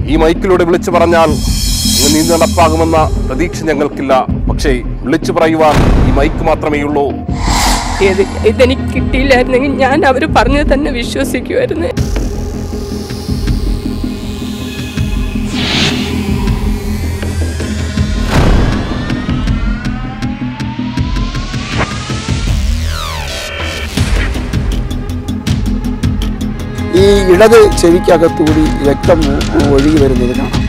ഈ മൈക്കിലൂടെ വിളിച്ചു പറഞ്ഞാൽ അങ്ങ് നീതി നടപ്പാകുമെന്ന പ്രതീക്ഷ ഞങ്ങൾക്കില്ല പക്ഷേ വിളിച്ചു പറയുവാൻ ഈ മൈക്ക് മാത്രമേ ഉള്ളൂ ഇത് ഇതെനിക്ക് കിട്ടിയില്ലായിരുന്നെങ്കിൽ ഞാൻ അവർ പറഞ്ഞത് തന്നെ വിശ്വസിക്കുമായിരുന്നു ഈ ഇടത് ചെവിക്കകത്തുകൂടി രക്തം ഒഴുകി വരുന്നത് കാണാം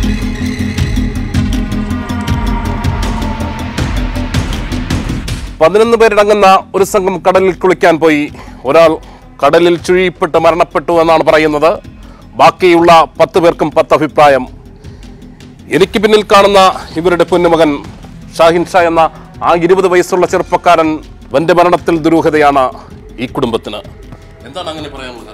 പതിനൊന്ന് പേരടങ്ങുന്ന ഒരു സംഘം കടലിൽ കുളിക്കാൻ പോയി ഒരാൾ കടലിൽ ചുഴിപ്പെട്ട് മരണപ്പെട്ടു എന്നാണ് പറയുന്നത് ബാക്കിയുള്ള പത്ത് പേർക്കും പത്ത് അഭിപ്രായം എനിക്ക് പിന്നിൽ കാണുന്ന ഇവരുടെ പൊന്നുമകൻ ഷാഹിൻ ഷാ എന്ന ആ ഇരുപത് വയസ്സുള്ള ചെറുപ്പക്കാരൻ വന്റെ മരണത്തിൽ ദുരൂഹതയാണ് ഈ കുടുംബത്തിന് എന്താണ് അങ്ങനെ പറയാനുള്ളത്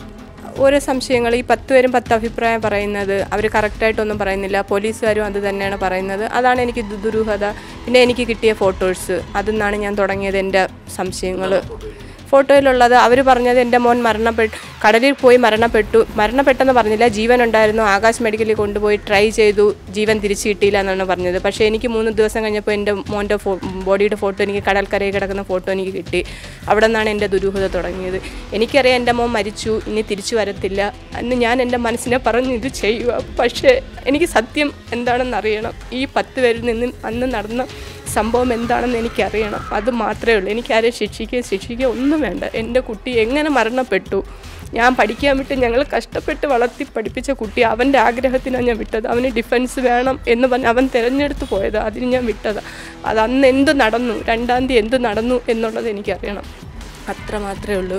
ഓരോ സംശയങ്ങൾ ഈ പത്ത് പേരും പത്ത് അഭിപ്രായം പറയുന്നത് അവർ കറക്റ്റായിട്ടൊന്നും പറയുന്നില്ല പോലീസുകാരും അത് തന്നെയാണ് പറയുന്നത് അതാണ് എനിക്ക് ദു- ദുരൂഹത പിന്നെ എനിക്ക് കിട്ടിയ ഫോട്ടോസ് അതിൽ നിന്നാണ് ഞാൻ തുടങ്ങിയത് എൻ്റെ സംശയങ്ങൾ ഫോട്ടോയിലുള്ളത് അവർ പറഞ്ഞത് എൻ്റെ മോൻ മരണപ്പെട്ടു കടലിൽ പോയി മരണപ്പെട്ടു മരണപ്പെട്ടെന്ന് പറഞ്ഞില്ല ജീവൻ ഉണ്ടായിരുന്നു ആകാശ് മെഡിക്കലിൽ കൊണ്ടുപോയി ട്രൈ ചെയ്തു ജീവൻ തിരിച്ചു കിട്ടിയില്ല എന്നാണ് പറഞ്ഞത് പക്ഷേ എനിക്ക് മൂന്ന് ദിവസം കഴിഞ്ഞപ്പോൾ എൻ്റെ മോൻ്റെ ഫോ ബോഡിയുടെ ഫോട്ടോ എനിക്ക് കടൽക്കരയിൽ കിടക്കുന്ന ഫോട്ടോ എനിക്ക് കിട്ടി അവിടെ നിന്നാണ് എൻ്റെ ദുരൂഹത തുടങ്ങിയത് എനിക്കറിയാം എൻ്റെ മോൻ മരിച്ചു ഇനി തിരിച്ചു വരത്തില്ല എന്ന് ഞാൻ എൻ്റെ മനസ്സിനെ പറഞ്ഞ് ഇത് ചെയ്യുക പക്ഷേ എനിക്ക് സത്യം എന്താണെന്ന് അറിയണം ഈ പത്ത് പേരിൽ നിന്ന് അന്ന് നടന്ന സംഭവം എന്താണെന്ന് എനിക്കറിയണം അത് മാത്രമേ ഉള്ളൂ എനിക്കാരെ ശിക്ഷിക്കുക ശിക്ഷിക്കുക ഒന്നും വേണ്ട എൻ്റെ കുട്ടി എങ്ങനെ മരണപ്പെട്ടു ഞാൻ പഠിക്കാൻ വിട്ട് ഞങ്ങൾ കഷ്ടപ്പെട്ട് വളർത്തി പഠിപ്പിച്ച കുട്ടി അവൻ്റെ ആഗ്രഹത്തിനാണ് ഞാൻ വിട്ടത് അവന് ഡിഫൻസ് വേണം എന്ന് പറഞ്ഞ് അവൻ തിരഞ്ഞെടുത്ത് പോയത് അതിന് ഞാൻ വിട്ടത് അത് അന്ന് എന്ത് നടന്നു രണ്ടാം തീയതി എന്ത് നടന്നു എന്നുള്ളത് എനിക്കറിയണം അത്ര മാത്രമേ ഉള്ളൂ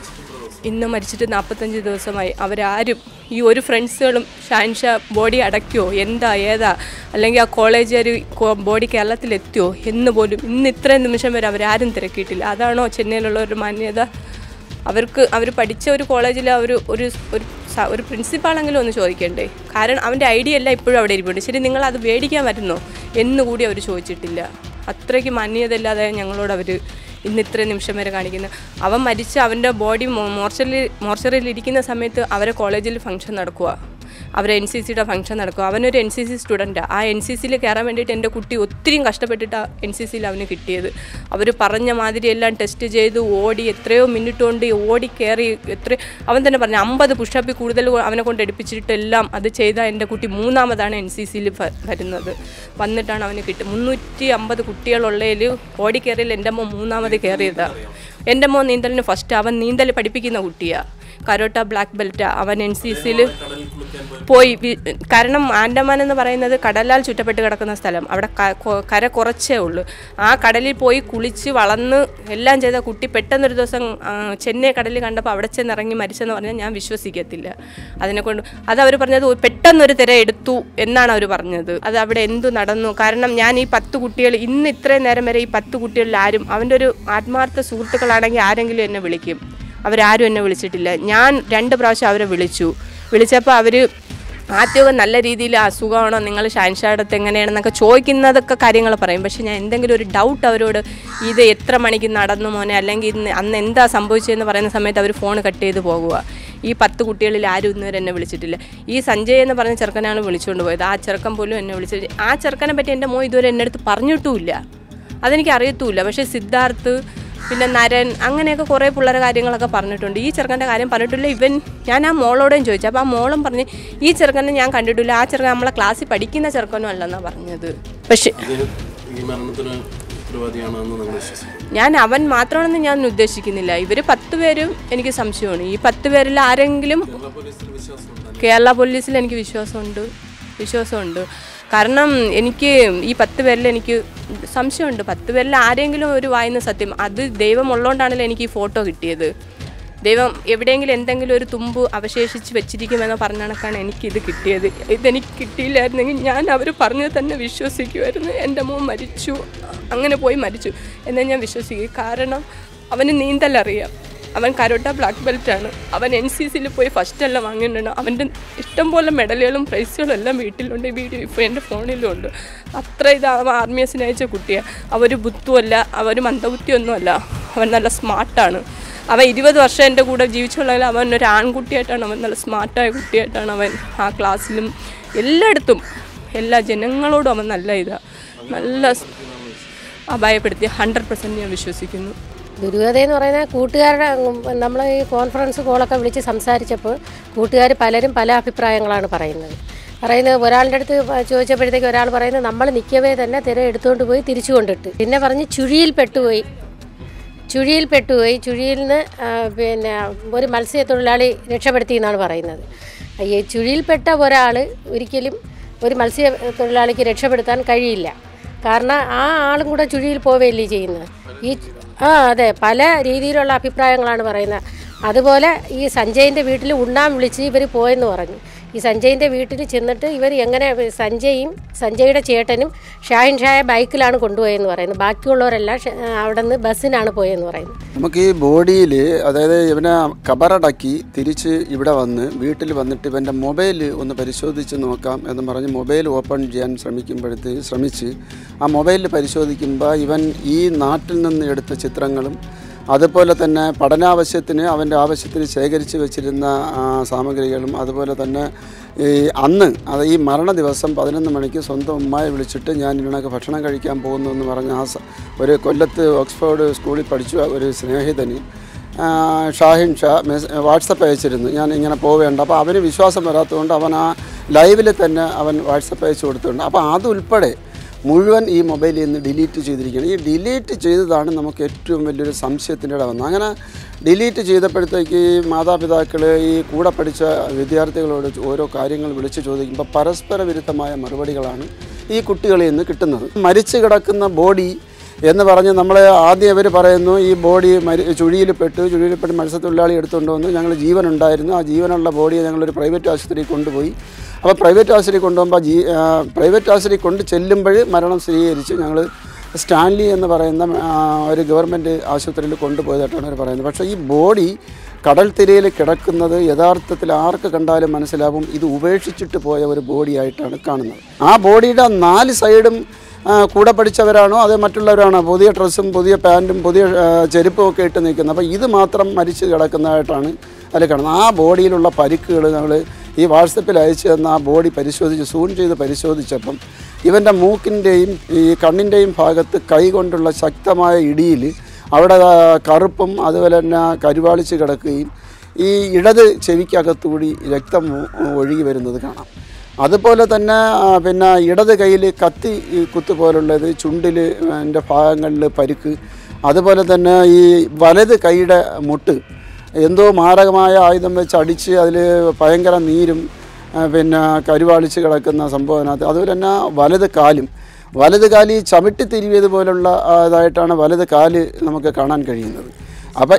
ഇന്ന് മരിച്ചിട്ട് നാൽപ്പത്തഞ്ച് ദിവസമായി അവരാരും ഈ ഒരു ഫ്രണ്ട്സുകളും ഷാൻഷാ ബോഡി അടയ്ക്കുമോ എന്താ ഏതാ അല്ലെങ്കിൽ ആ കോളേജുകാർ ബോഡി കേരളത്തിലെത്തിയോ എന്ന് പോലും ഇന്ന് ഇത്രയും നിമിഷം വരെ അവരാരും തിരക്കിയിട്ടില്ല അതാണോ ചെന്നൈയിലുള്ള ഒരു മാന്യത അവർക്ക് അവർ പഠിച്ച ഒരു കോളേജിൽ അവർ ഒരു ഒരു സ- ഒരു പ്രിൻസിപ്പാളെങ്കിലും ഒന്ന് ചോദിക്കണ്ടേ കാരണം അവൻ്റെ ഐഡിയ എല്ലാം ഇപ്പോഴും അവിടെ ഇരിപ്പുണ്ട് ശരി നിങ്ങൾ അത് മേടിക്കാൻ വരുന്നോ എന്നുകൂടി അവർ ചോദിച്ചിട്ടില്ല അത്രയ്ക്ക് മാന്യതയില്ലാതെ ഞങ്ങളോട് അവർ ഇന്ന് ഇത്രയും നിമിഷം വരെ കാണിക്കുന്നത് അവൻ മരിച്ച് അവൻ്റെ ബോഡി മോർച്ചറിൽ മോർച്ചറിയിൽ ഇരിക്കുന്ന സമയത്ത് അവരെ കോളേജിൽ ഫംഗ്ഷൻ നടക്കുക അവരെ എൻ സി സിയുടെ ഫംഗ്ഷൻ നടക്കുക അവനൊരു എൻ സി സി സ്റ്റുഡൻറ്റാണ് ആ എൻ സി സിയിൽ കയറാൻ വേണ്ടിയിട്ട് എൻ്റെ കുട്ടി ഒത്തിരിയും കഷ്ടപ്പെട്ടിട്ടാണ് എൻ സി സിയിൽ അവന് കിട്ടിയത് അവർ പറഞ്ഞ മാതിരി എല്ലാം ടെസ്റ്റ് ചെയ്ത് ഓടി എത്രയോ മിനിറ്റ് കൊണ്ട് ഓടി കയറി എത്ര അവൻ തന്നെ പറഞ്ഞു അമ്പത് പുഷപ്പിൽ കൂടുതൽ അവനെ കൊണ്ട് എടുപ്പിച്ചിട്ടെല്ലാം അത് ചെയ്ത എൻ്റെ കുട്ടി മൂന്നാമതാണ് എൻ സി സിയിൽ വരുന്നത് വന്നിട്ടാണ് അവന് കിട്ടി മുന്നൂറ്റി അമ്പത് കുട്ടികളുള്ളതിൽ ഓടി കയറിയിൽ എൻ്റെ മോൻ മൂന്നാമത് കയറിയതാണ് എൻ്റെ മോൻ നീന്തലിന് ഫസ്റ്റ് അവൻ നീന്തൽ പഠിപ്പിക്കുന്ന കുട്ടിയാണ് കരോട്ട ബ്ലാക്ക് ബെൽറ്റ് അവൻ എൻ സി സിയിൽ പോയി വി- കാരണം ആൻഡമാൻ എന്ന് പറയുന്നത് കടലാൽ ചുറ്റപ്പെട്ട് കിടക്കുന്ന സ്ഥലം അവിടെ ക- കൊ- കര കുറച്ചേ ഉള്ളൂ ആ കടലിൽ പോയി കുളിച്ച് വളർന്ന് എല്ലാം ചെയ്ത കുട്ടി പെട്ടെന്നൊരു ദിവസം ആ, ചെന്നൈ കടലിൽ കണ്ടപ്പോൾ അവിടെ ചെന്ന് ഇറങ്ങി മരിച്ചെന്ന് പറഞ്ഞാൽ ഞാൻ വിശ്വസിക്കത്തില്ല അതിനെക്കൊണ്ട് അത് അവർ പറഞ്ഞത് "ഓ, പെട്ടെന്നൊരു തിര എടുത്തു എന്നാണ് അവർ പറഞ്ഞത് അത് അവിടെ എന്തു നടന്നു കാരണം ഞാൻ ഈ പത്ത് കുട്ടികൾ ഇന്ന് ഇത്രയും നേരം വരെ ഈ പത്ത് കുട്ടികളിൽ ആരും അവൻ്റെ ഒരു ആത്മാർത്ഥ സുഹൃത്തുക്കളാണെങ്കിൽ ആരെങ്കിലും എന്നെ വിളിക്കും അവരാരും എന്നെ വിളിച്ചിട്ടില്ല ഞാൻ രണ്ട് പ്രാവശ്യം അവരെ വിളിച്ചു വിളിച്ചപ്പോൾ അവർ ആദ്യമൊക്കെ നല്ല രീതിയിൽ അസുഖമാണോ നിങ്ങൾ ഷാൻഷാടത്ത് എങ്ങനെയാണെന്നൊക്കെ ചോദിക്കുന്നതൊക്കെ കാര്യങ്ങൾ പറയും പക്ഷെ ഞാൻ എന്തെങ്കിലും ഒരു ഡൗട്ട് അവരോട് ഇത് എത്ര മണിക്ക് നടന്നു മോനെ അല്ലെങ്കിൽ ഇന്ന് അന്ന് എന്താ സംഭവിച്ചതെന്ന് പറയുന്ന സമയത്ത് അവർ ഫോൺ കട്ട് ചെയ്ത് പോകുക ഈ പത്ത് കുട്ടികളിൽ ആരും ഇന്നുവരെ എന്നെ വിളിച്ചിട്ടില്ല ഈ സഞ്ജയ് എന്ന് പറഞ്ഞ ചെറുക്കനാണ് വിളിച്ചുകൊണ്ട് പോയത് ആ ചെറുക്കൻ പോലും എന്നെ വിളിച്ചിട്ട് ആ ചെറുക്കനെ പറ്റി എൻ്റെ മോൻ ഇതുവരെ എൻ്റെ അടുത്ത് പറഞ്ഞിട്ടുമില്ല അതെനിക്ക് അറിയത്തുമില്ല പക്ഷേ സിദ്ധാർത്ഥ് പിന്നെ നരൻ അങ്ങനെയൊക്കെ കുറേ പിള്ളേരെ കാര്യങ്ങളൊക്കെ പറഞ്ഞിട്ടുണ്ട് ഈ ചെറുക്കൻ്റെ കാര്യം പറഞ്ഞിട്ടില്ല ഇവൻ ഞാൻ ആ മോളോടും ചോദിച്ചു അപ്പോൾ ആ മോളും പറഞ്ഞ് ഈ ചെറുക്കനെ ഞാൻ കണ്ടിട്ടില്ല ആ ചെറുക്കൻ നമ്മളെ ക്ലാസ്സിൽ പഠിക്കുന്ന ചെറുക്കനും അല്ലെന്നാണ് പറഞ്ഞത് പക്ഷേ ഈ മരണത്തിന് ഉത്തരവാദിയാണെന്ന് നിങ്ങൾ വിശ്വസിക്കുന്നു ഞാൻ അവൻ മാത്രമാണെന്ന് ഞാൻ ഉദ്ദേശിക്കുന്നില്ല ഇവർ പത്ത് പേരും എനിക്ക് സംശയമാണ് ഈ പത്ത് പേരിൽ ആരെങ്കിലും കേരള പോലീസിൽ എനിക്ക് വിശ്വാസമുണ്ട് വിശ്വാസമുണ്ട് കാരണം എനിക്ക് ഈ പത്ത് പേരിൽ എനിക്ക് സംശയമുണ്ട് പത്ത് പേരിൽ ആരെങ്കിലും ഒരു വായന സത്യം അത് ദൈവം ഉള്ളതുകൊണ്ടാണല്ലോ എനിക്ക് ഈ ഫോട്ടോ കിട്ടിയത് ദൈവം എവിടെയെങ്കിലും എന്തെങ്കിലും ഒരു തുമ്പ് അവശേഷിച്ച് വെച്ചിരിക്കുമെന്ന് പറഞ്ഞ കണക്കാണ് എനിക്കിത് കിട്ടിയത് ഇതെനിക്ക് കിട്ടിയില്ലായിരുന്നെങ്കിൽ ഞാൻ അവർ പറഞ്ഞത് തന്നെ വിശ്വസിക്കുമായിരുന്നു എൻ്റെ മോൻ മരിച്ചു അങ്ങനെ പോയി മരിച്ചു എന്നാൽ ഞാൻ വിശ്വസിക്കും കാരണം അവന് നീന്തലറിയാം അവൻ കരോട്ട ബ്ലാക്ക് ബെൽറ്റാണ് അവൻ എൻ സി സിയിൽ പോയി ഫസ്റ്റ് എല്ലാം വാങ്ങിയിട്ടുണ്ട് അവൻ്റെ ഇഷ്ടം പോലെ മെഡലുകളും പ്രൈസുകളും എല്ലാം വീട്ടിലുണ്ട് ഈ വീഡിയോ ഇപ്പോൾ എൻ്റെ ഫോണിലും ഉണ്ട് അത്ര ഇത് അവൻ ആർമിയെ സ്നേഹിച്ച കുട്ടിയാണ് അവർ ബുദ്ധുമല്ല അവർ മന്ദബുദ്ധിയൊന്നുമല്ല അവൻ നല്ല സ്മാർട്ടാണ് അവൻ ഇരുപത് വർഷം എൻ്റെ കൂടെ ജീവിച്ചുള്ളതിൽ അവൻ ഒരു ആൺകുട്ടിയായിട്ടാണ് അവൻ നല്ല സ്മാർട്ടായ കുട്ടിയായിട്ടാണ് അവൻ ആ ക്ലാസ്സിലും എല്ലായിടത്തും എല്ലാ ജനങ്ങളോടും അവൻ നല്ല ഇതാണ് നല്ല സ്- അപായപ്പെടുത്തി ഹൺഡ്രഡ് പെർസെൻറ്റ് ഞാൻ വിശ്വസിക്കുന്നു ദുരൂഹത എന്ന് പറയുന്നത് കൂട്ടുകാരുടെ നമ്മൾ ഈ കോൺഫറൻസ് കോളൊക്കെ വിളിച്ച് സംസാരിച്ചപ്പോൾ കൂട്ടുകാർ പലരും പല അഭിപ്രായങ്ങളാണ് പറയുന്നത് പറയുന്നത് ഒരാളുടെ അടുത്ത് ചോദിച്ചപ്പോഴത്തേക്ക് ഒരാൾ പറയുന്നത് നമ്മൾ നിൽക്കവേ തന്നെ തിര എടുത്തുകൊണ്ട് പോയി തിരിച്ചു കൊണ്ടിട്ട് പിന്നെ പറഞ്ഞ് ചുഴിയിൽ പെട്ടുപോയി ചുഴിയിൽ പെട്ടുപോയി ചുഴിയിൽ നിന്ന് ആ, പിന്നെ ഒരു മത്സ്യത്തൊഴിലാളി രക്ഷപ്പെടുത്തി എന്നാണ് പറയുന്നത് ഈ ചുഴിയിൽപ്പെട്ട ഒരാൾ ഒരിക്കലും ഒരു മത്സ്യത്തൊഴിലാളിക്ക് രക്ഷപ്പെടുത്താൻ കഴിയില്ല കാരണം ആ ആളും കൂടെ ചുഴിയിൽ പോവുകയല്ലേ ചെയ്യുന്നത് ഈ ആ അതെ പല രീതിയിലുള്ള അഭിപ്രായങ്ങളാണ് പറയുന്നത് അതുപോലെ ഈ സഞ്ജയിൻ്റെ വീട്ടിൽ ഉണ്ണാൻ വിളിച്ച് ഇവർ പോയെന്ന് പറഞ്ഞു ഈ സഞ്ജയിൻ്റെ വീട്ടിൽ ചെന്നിട്ട് ഇവർ എങ്ങനെ സഞ്ജയും സഞ്ജയുടെ ചേട്ടനും ഷാഹിൻ ഷായ ബൈക്കിലാണ് കൊണ്ടുപോയെന്ന് പറയുന്നത് ബാക്കിയുള്ളവരെല്ലാം ഷ- അവിടെ നിന്ന് ബസ്സിനാണ് പോയെന്ന് പറയുന്നത് നമുക്ക് ഈ ബോഡിയിൽ അതായത് ഇവനെ കബറടക്കി തിരിച്ച് ഇവിടെ വന്ന് വീട്ടിൽ വന്നിട്ട് ഇവൻ്റെ മൊബൈൽ ഒന്ന് പരിശോധിച്ച് നോക്കാം എന്ന് പറഞ്ഞ് മൊബൈൽ ഓപ്പൺ ചെയ്യാൻ ശ്രമിക്കുമ്പോഴത്തേക്ക് ശ്രമിച്ച് ആ മൊബൈലിൽ പരിശോധിക്കുമ്പോൾ ഇവൻ ഈ നാട്ടിൽ നിന്ന് എടുത്ത ചിത്രങ്ങളും അതുപോലെ തന്നെ പഠനാവശ്യത്തിന് അവൻ്റെ ആവശ്യത്തിന് ശേഖരിച്ച് വെച്ചിരുന്ന ആ, സാമഗ്രികളും അതുപോലെ തന്നെ ഈ അന്ന് അത് ഈ മരണ ദിവസം പതിനൊന്ന് മണിക്ക് സ്വന്തം ഉമ്മയെ വിളിച്ചിട്ട് ഞാൻ ഇതിനൊക്കെ ഭക്ഷണം കഴിക്കാൻ പോകുന്നു എന്ന് പറഞ്ഞ ആ സ- ഒരു കൊല്ലത്ത് ഓക്സ്ഫോർഡ് സ്കൂളിൽ പഠിച്ചു ഒരു സ്നേഹിതന് ആ, ഷാഹിൻ ഷാ മെസ് വാട്സപ്പ് അയച്ചിരുന്നു ഞാൻ ഇങ്ങനെ പോവേണ്ട അപ്പോൾ അവന് വിശ്വാസം വരാത്തതുകൊണ്ട് അവൻ ആ ലൈവിൽ തന്നെ അവൻ വാട്സപ്പ് അയച്ചു കൊടുത്തിട്ടുണ്ട് അപ്പോൾ അതുൾപ്പെടെ മുഴുവൻ ഈ മൊബൈലിൽ നിന്ന് ഡിലീറ്റ് ചെയ്തിരിക്കുകയാണ് ഈ ഡിലീറ്റ് ചെയ്തതാണ് നമുക്ക് ഏറ്റവും വലിയൊരു സംശയത്തിൻ്റെ ഇട വന്നത് അങ്ങനെ ഡിലീറ്റ് ചെയ്തപ്പോഴത്തേക്ക് ഈ മാതാപിതാക്കൾ ഈ കൂടെ പഠിച്ച വിദ്യാർത്ഥികളോട് ഓരോ കാര്യങ്ങൾ വിളിച്ച് ചോദിക്കുമ്പോൾ പരസ്പര വിരുദ്ധമായ മറുപടികളാണ് ഈ കുട്ടികളിൽ നിന്ന് കിട്ടുന്നത് മരിച്ചു കിടക്കുന്ന ബോഡി എന്ന് പറഞ്ഞ് നമ്മളെ ആദ്യം അവർ പറയുന്നു ഈ ബോഡി മരി ചുഴിയിൽ പെട്ട് ചുഴിയിൽ പെട്ട് മത്സ്യത്തൊഴിലാളി എടുത്തുകൊണ്ട് വന്നു ഞങ്ങൾ ജീവൻ ഉണ്ടായിരുന്നു ആ ജീവനുള്ള ബോഡിയെ ഞങ്ങളൊരു പ്രൈവറ്റ് ആശുപത്രിയിൽ കൊണ്ടുപോയി അപ്പോൾ പ്രൈവറ്റ് ആശുപത്രി കൊണ്ടുപോകുമ്പോൾ ജീ ആ, പ്രൈവറ്റ് ആശുപത്രി കൊണ്ട് ചെല്ലുമ്പോൾ മരണം സ്ഥിരീകരിച്ച് ഞങ്ങൾ സ്റ്റാൻലി എന്ന് പറയുന്ന ആ, ഒരു ഗവൺമെൻറ് ആശുപത്രിയിൽ കൊണ്ടുപോയതായിട്ടാണ് അവർ പറയുന്നത് പക്ഷേ ഈ ബോഡി കടൽ തിരയിൽ കിടക്കുന്നത് യഥാർത്ഥത്തിൽ ആർക്ക് കണ്ടാലും മനസ്സിലാവും ഇത് ഉപേക്ഷിച്ചിട്ട് പോയ ഒരു ബോഡിയായിട്ടാണ് കാണുന്നത് ആ ബോഡിയുടെ നാല് സൈഡും ആ, കൂടെ പഠിച്ചവരാണോ അതോ മറ്റുള്ളവരാണോ പുതിയ ഡ്രസ്സും പുതിയ പാൻറ്റും പുതിയ ആ, ചെരുപ്പും ഒക്കെ ഇട്ട് നിൽക്കുന്നത് അപ്പോൾ ഇത് മാത്രം മരിച്ച് കിടക്കുന്നതായിട്ടാണ് അതിൽ കാണുന്നത് ആ ബോഡിയിലുള്ള പരിക്കുകൾ ഞങ്ങൾ ഈ വാട്സപ്പിൽ അയച്ചു തന്ന ആ ബോഡി പരിശോധിച്ച് സൂൺ ചെയ്ത് പരിശോധിച്ചപ്പം ഇവൻ്റെ മൂക്കിൻ്റെയും ഈ കണ്ണിൻ്റെയും ഭാഗത്ത് കൈ കൊണ്ടുള്ള ശക്തമായ ഇടിയിൽ അവിടെ ആ, കറുപ്പും അതുപോലെ തന്നെ കരുവാളിച്ച് കിടക്കുകയും ഈ ഇടത് ചെവിക്കകത്തുകൂടി രക്തം ഒ- ഒഴുകി വരുന്നത് കാണാം അതുപോലെ തന്നെ ആ, പിന്നെ ഇടത് കയ്യിൽ കത്തി ഈ കുത്ത് പോലുള്ളത് ചുണ്ടിൽ എൻ്റെ ഭാഗങ്ങളിൽ പരിക്ക് അതുപോലെ തന്നെ ഈ വലത് കൈയുടെ മുട്ട് എന്തോ മാരകമായ ആയുധം വെച്ച് അടിച്ച് അതിൽ ഭയങ്കര നീരും ആ, പിന്നെ കരുവാളിച്ച് കിടക്കുന്ന സംഭവം അതിനകത്ത് അതുപോലെ തന്നെ വലത് കാലും വലത് കാല് ഈ ചവിട്ടി തിരിവിയത് പോലുള്ള ആ, ഇതായിട്ടാണ് വലത് കാല് നമുക്ക് കാണാൻ കഴിയുന്നത് അപ്പം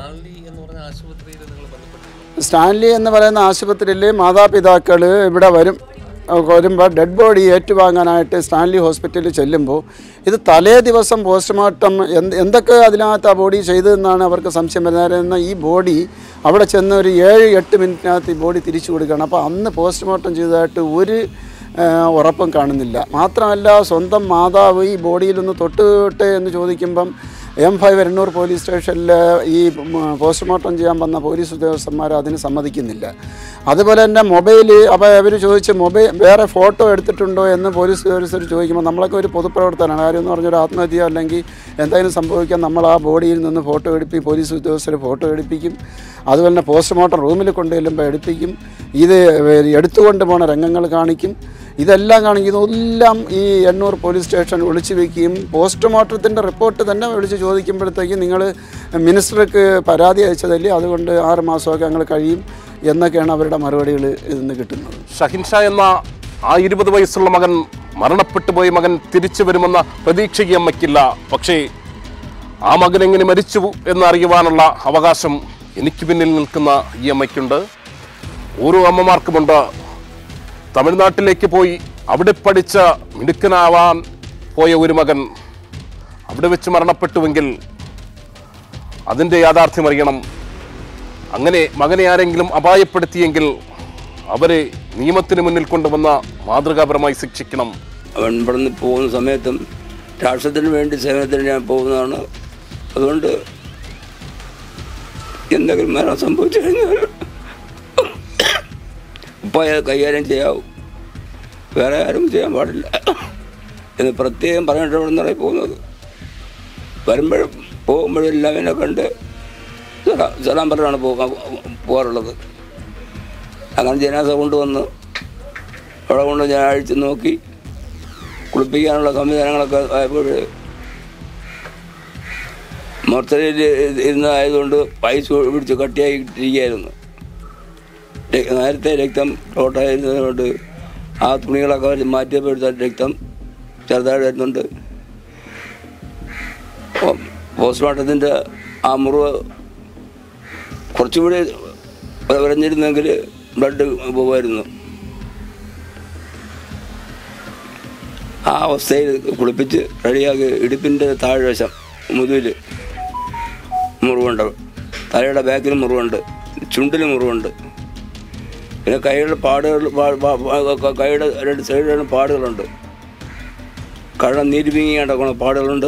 സ്റ്റാൻലി എന്ന് പറയുന്ന ആശുപത്രിയിൽ മാതാപിതാക്കൾ ഇവിടെ വരും വരുമ്പോൾ ഡെഡ് ബോഡി ഏറ്റുവാങ്ങാനായിട്ട് സ്റ്റാൻലി ഹോസ്പിറ്റലിൽ ചെല്ലുമ്പോൾ ഇത് തലേ ദിവസം പോസ്റ്റ്മോർട്ടം എന്ത് എന്തൊക്കെ അതിനകത്ത് ആ ബോഡി ചെയ്തതെന്നാണ് അവർക്ക് സംശയം വരുന്നത് എന്നാൽ ഈ ബോഡി അവിടെ ചെന്ന് ഒരു ഏഴ് എട്ട് മിനിറ്റിനകത്ത് ഈ ബോഡി തിരിച്ചു കൊടുക്കുകയാണ് അപ്പോൾ അന്ന് പോസ്റ്റ്മോർട്ടം ചെയ്തതായിട്ട് ഒരു ആ, ഉറപ്പും കാണുന്നില്ല മാത്രമല്ല സ്വന്തം മാതാവ് ഈ ബോഡിയിലൊന്ന് തൊട്ടുവിട്ടെ എന്ന് ചോദിക്കുമ്പം എം ഫൈവ് എണ്ണൂർ പോലീസ് സ്റ്റേഷനിൽ ഈ ഉം, പോസ്റ്റ്മോർട്ടം ചെയ്യാൻ വന്ന പോലീസ് ഉദ്യോഗസ്ഥന്മാർ അതിന് സമ്മതിക്കുന്നില്ല അതുപോലെ തന്നെ മൊബൈൽ അപ്പോൾ അവർ ചോദിച്ച് മൊബൈൽ വേറെ ഫോട്ടോ എടുത്തിട്ടുണ്ടോ എന്ന് പോലീസ് ഉദ്യോഗസ്ഥർ ചോദിക്കുമ്പോൾ നമ്മളൊക്കെ ഒരു പൊതുപ്രവർത്തനമാണ് കാര്യം എന്ന് പറഞ്ഞൊരു ആത്മഹത്യ അല്ലെങ്കിൽ എന്തെങ്കിലും സംഭവിക്കാൻ നമ്മൾ ആ ബോഡിയിൽ നിന്ന് ഫോട്ടോ എടുപ്പിക്കും പോലീസ് ഉദ്യോഗസ്ഥർ ഫോട്ടോ എടുപ്പിക്കും അതുപോലെ തന്നെ പോസ്റ്റ്മോർട്ടം റൂമിൽ കൊണ്ട് ചെല്ലുമ്പോൾ എടുപ്പിക്കും ഇത് എടുത്തുകൊണ്ട് പോണ രംഗങ്ങൾ കാണിക്കും ഇതെല്ലാം കാണിക്കും ഇതെല്ലാം ഈ എണ്ണൂർ പോലീസ് സ്റ്റേഷൻ വിളിച്ചു വെക്കുകയും പോസ്റ്റ്മോർട്ടത്തിൻ്റെ റിപ്പോർട്ട് തന്നെ വിളിച്ച് ചോദിക്കുമ്പോഴത്തേക്കും നിങ്ങൾ മിനിസ്റ്റർക്ക് പരാതി അയച്ചതല്ലേ അതുകൊണ്ട് ആറ് മാസമൊക്കെ ഞങ്ങൾ കഴിയും എന്നൊക്കെയാണ് അവരുടെ മറുപടികൾ ഇന്ന് കിട്ടുന്നത് ഷഹിൻഷാ എന്ന ആ ഇരുപത് വയസ്സുള്ള മകൻ മരണപ്പെട്ടു പോയ മകൻ തിരിച്ചു വരുമെന്ന പ്രതീക്ഷ ഈ അമ്മയ്ക്കില്ല പക്ഷേ ആ മകൻ എങ്ങനെ മരിച്ചു എന്നറിയുവാനുള്ള അവകാശം എനിക്ക് പിന്നിൽ നിൽക്കുന്ന ഈ അമ്മയ്ക്കുണ്ട് ഓരോ അമ്മമാർക്കുമുണ്ട് തമിഴ്നാട്ടിലേക്ക് പോയി അവിടെ പഠിച്ച മിടുക്കനാവാൻ പോയ ഒരു മകൻ അവിടെ വെച്ച് മരണപ്പെട്ടുവെങ്കിൽ അതിൻ്റെ യാഥാർത്ഥ്യം അറിയണം അങ്ങനെ മകനെ ആരെങ്കിലും അപായപ്പെടുത്തിയെങ്കിൽ അവരെ നിയമത്തിന് മുന്നിൽ കൊണ്ടുവന്ന മാതൃകാപരമായി ശിക്ഷിക്കണം അവൻ ഇവിടുന്ന് പോകുന്ന സമയത്തും രാഷ്ട്രത്തിന് വേണ്ടി സേവനത്തിന് ഞാൻ പോകുന്നതാണ് അതുകൊണ്ട് എന്തെങ്കിലും മരണം സംഭവിച്ചു കഴിഞ്ഞാൽ ഉപ്പായ കൈകാര്യം ചെയ്യാവൂ വേറെ ആരും ചെയ്യാൻ പാടില്ല എന്ന് പ്രത്യേകം പറഞ്ഞിട്ട് ഇവിടെ നിറയെ പോകുന്നത് വരുമ്പോഴും പോകുമ്പോഴും എല്ലാം എന്നെ കണ്ട് സലാം സലാം പറഞ്ഞാണ് പോകാൻ പോകാറുള്ളത് അങ്ങനെ ജനാസ കൊണ്ടുവന്ന് അവിടെ കൊണ്ട് ഞാൻ അഴിച്ച് നോക്കി കുളിപ്പിക്കാനുള്ള സംവിധാനങ്ങളൊക്കെ ആയപ്പോൾ മൊത്തത്തിൽ ഇരുന്നതായതുകൊണ്ട് പൈസ പിടിച്ച് കട്ടിയായിട്ടിരിക്കുകയായിരുന്നു ര- നേരത്തെ രക്തം ടോട്ടായിരുന്നതുകൊണ്ട് ആ തുണികളൊക്കെ വെച്ച് മാറ്റിയപ്പോഴത്തെ രക്തം ചെറുതായിട്ട് വരുന്നുണ്ട് പോ- പോസ്റ്റ്മോർട്ടത്തിൻ്റെ ആ മുറിവ് കുറച്ചുകൂടി വരഞ്ഞിരുന്നെങ്കിൽ ബ്ലഡ് പോകുമായിരുന്നു ആ അവസ്ഥയിൽ കുളിപ്പിച്ച് റെഡിയാക്കി ഇടുപ്പിൻ്റെ താഴ്വശം മുതുവിൽ മുറിവുണ്ട് തലയുടെ ബാക്കിൽ മുറിവുണ്ട് ചുണ്ടിൽ മുറിവുണ്ട് പിന്നെ കൈയുടെ പാടുകൾ പാ- പാ- പാ- കൈയുടെ രണ്ട് സൈഡിലാണ് പാടുകളുണ്ട് കഴ നീര് പിങ്ങി കിടക്കുന്ന പാടുകളുണ്ട്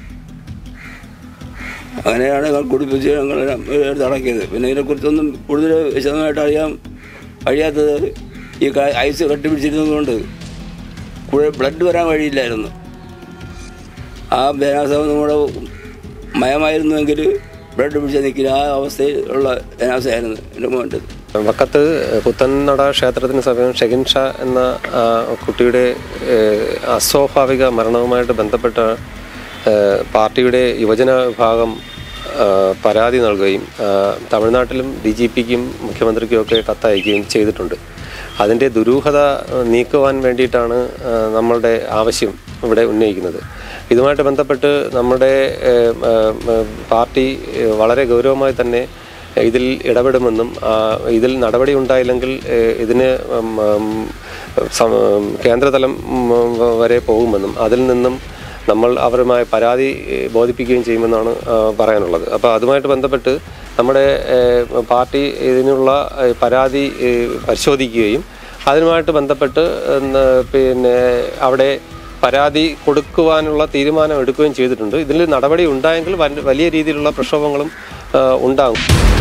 അങ്ങനെയാണ് ഞങ്ങൾ കുടിപ്പിച്ച് ഞങ്ങൾ എടുത്ത് അടക്കിയത് പിന്നെ ഇതിനെക്കുറിച്ചൊന്നും കൂടുതൽ വിശദമായിട്ട് അറിയാൻ കഴിയാത്തത് ഈ ക- ഐസ് കട്ടിപ്പിടിച്ചിരുന്നതുകൊണ്ട് കൂടെ ബ്ലഡ് വരാൻ വഴിയില്ലായിരുന്നു ആ ബനാസം നമ്മുടെ മയമായിരുന്നുവെങ്കിൽ ബ്ലഡ് പിടിച്ച് നിൽക്കില്ല ആ അവസ്ഥയിൽ ഉള്ള ബനാസമായിരുന്നു എൻ്റെ മോൻ്റെ വക്കത്ത് പുത്തൻനട ക്ഷേത്രത്തിന് സമീപം ഷെഗിൻ ഷാ എന്ന ആ, കുട്ടിയുടെ ഏഹ്, അസ്വാഭാവിക മരണവുമായിട്ട് ബന്ധപ്പെട്ട ഏഹ്, പാർട്ടിയുടെ യുവജന വിഭാഗം ആ, പരാതി നൽകുകയും ആ, തമിഴ്നാട്ടിലും ഡി ജി പിക്കും മുഖ്യമന്ത്രിക്കുമൊക്കെ കത്തയക്കുകയും ചെയ്തിട്ടുണ്ട് അതിൻ്റെ ദുരൂഹത ആ, നീക്കുവാൻ വേണ്ടിയിട്ടാണ് ആ, നമ്മളുടെ ആവശ്യം ഇവിടെ ഉന്നയിക്കുന്നത് ഇതുമായിട്ട് ബന്ധപ്പെട്ട് നമ്മുടെ ഏഹ്, ഏഹ്, പാർട്ടി ഏഹ്, വളരെ ഗൗരവമായി തന്നെ ഇതിൽ ഇടപെടുമെന്നും ആ, ഇതിൽ നടപടി ഉണ്ടായില്ലെങ്കിൽ ഏഹ്, ഇതിന് ഉം, ഉം, സം- കേന്ദ്രതലം ഉം, വരെ പോകുമെന്നും അതിൽ നിന്നും നമ്മൾ അവരുമായി പരാതി ഏഹ്, ബോധിപ്പിക്കുകയും ചെയ്യുമെന്നാണ് ആ, പറയാനുള്ളത് അപ്പോൾ അതുമായിട്ട് ബന്ധപ്പെട്ട് നമ്മുടെ ഏഹ്, പാർട്ടി ഇതിനുള്ള ഏഹ്, പരാതി ഏഹ്, പരിശോധിക്കുകയും അതിനുമായിട്ട് ബന്ധപ്പെട്ട് എന്ന് പിന്നെ അവിടെ പരാതി കൊടുക്കുവാനുള്ള തീരുമാനം എടുക്കുകയും ചെയ്തിട്ടുണ്ട് ഇതിൽ നടപടി ഉണ്ടായെങ്കിൽ വൻ- വലിയ രീതിയിലുള്ള പ്രക്ഷോഭങ്ങളും ആ, ഉണ്ടാകും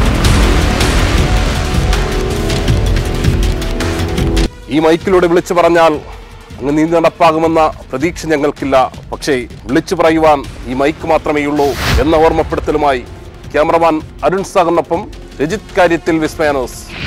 ഈ മൈക്കിലൂടെ വിളിച്ചു പറഞ്ഞാൽ അങ്ങ് നീതി നടപ്പാകുമെന്ന പ്രതീക്ഷ ഞങ്ങൾക്കില്ല പക്ഷേ വിളിച്ചു പറയുവാൻ ഈ മൈക്ക് മാത്രമേയുള്ളൂ എന്ന ഓർമ്മപ്പെടുത്തലുമായി ക്യാമറമാൻ അരുൺ സാഗറിനൊപ്പം രജിത് കാര്യത്തിൽ വിസ്മയാനോസ്